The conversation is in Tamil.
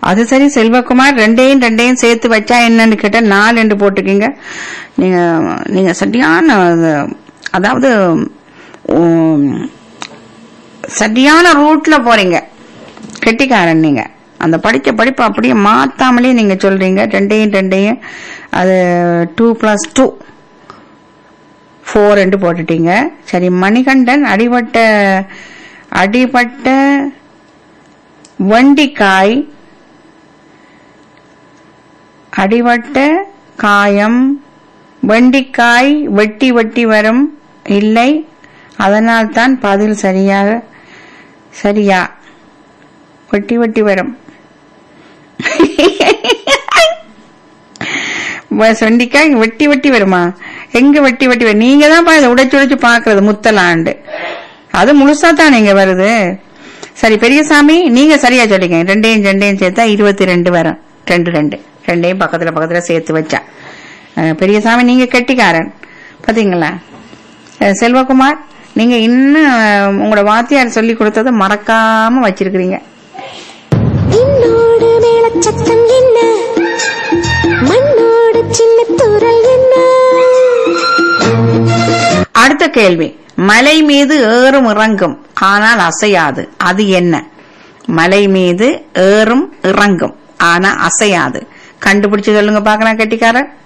அது சரி செல்வகுமார் ரெண்டையும் ரெண்டையும் சேர்த்து வச்சா என்னன்னு கேட்டா நாலு ரெண்டு போட்டுக்கீங்க நீங்க நீங்க சரியான அது- அதாவது உம், சரியான ரூட்ல போறீங்க கெட்டிக்காரன் நீங்க அந்த படிச்ச படிப்பு அப்படியே மாத்தாமலே நீங்க சொல்றீங்க ரெண்டையும் ரெண்டையும் அது டூ பிளஸ் டூ ஃபோர் ரெண்டு போட்டுட்டீங்க சரி மணிகண்டன் அடிபட்ட அடிபட்ட வண்டிக்காய் அடிபட்ட காயம் வெண்டிக்காய் வெட்டி வெட்டி வரும் இல்லை அதனால் தான் பதில் சரியாக சரியா வெட்டி வெட்டி வரும் வ- வெண்டிக்காய் வெட்டி வெட்டி வருமா எங்க வெட்டி வெட்டி வரும் நீங்க தான் பா இதை உடைச்சு உடைச்சு பாக்குறது முத்தலாண்டு அது முழுசா தான் நீங்க வருது சரி பெரியசாமி நீங்க சரியா சொல்லிங்க ரெண்டையும் ரெண்டையும் சேர்த்தா இருபத்தி ரெண்டு வரும் ரெண்டு ரெண்டு ரெண்டையும் பக்கத்துல பக்கத்துல சேர்த்து வச்சா அஹ், பெரியசாமி நீங்க கெட்டிக்காரன் பாத்தீங்களா அஹ், செல்வகுமார் நீங்க இன்னும் அஹ், உங்களோட வாத்தியார் சொல்லி கொடுத்ததை மறக்காம வச்சிருக்கிறீங்க என்னோடு மேலச்சத்தம் என்ன மண்ணோடு சின்ன தூரல் என்ன அடுத்த கேள்வி மலை மீது ஏறும் இறங்கும் ஆனால் அசையாது அது என்ன மலை மீது ஏறும் இறங்கும் ஆனா அசையாது கண்டுபிடிச்சு சொல்லுங்க பாக்கலாம் கெட்டிக்காரன்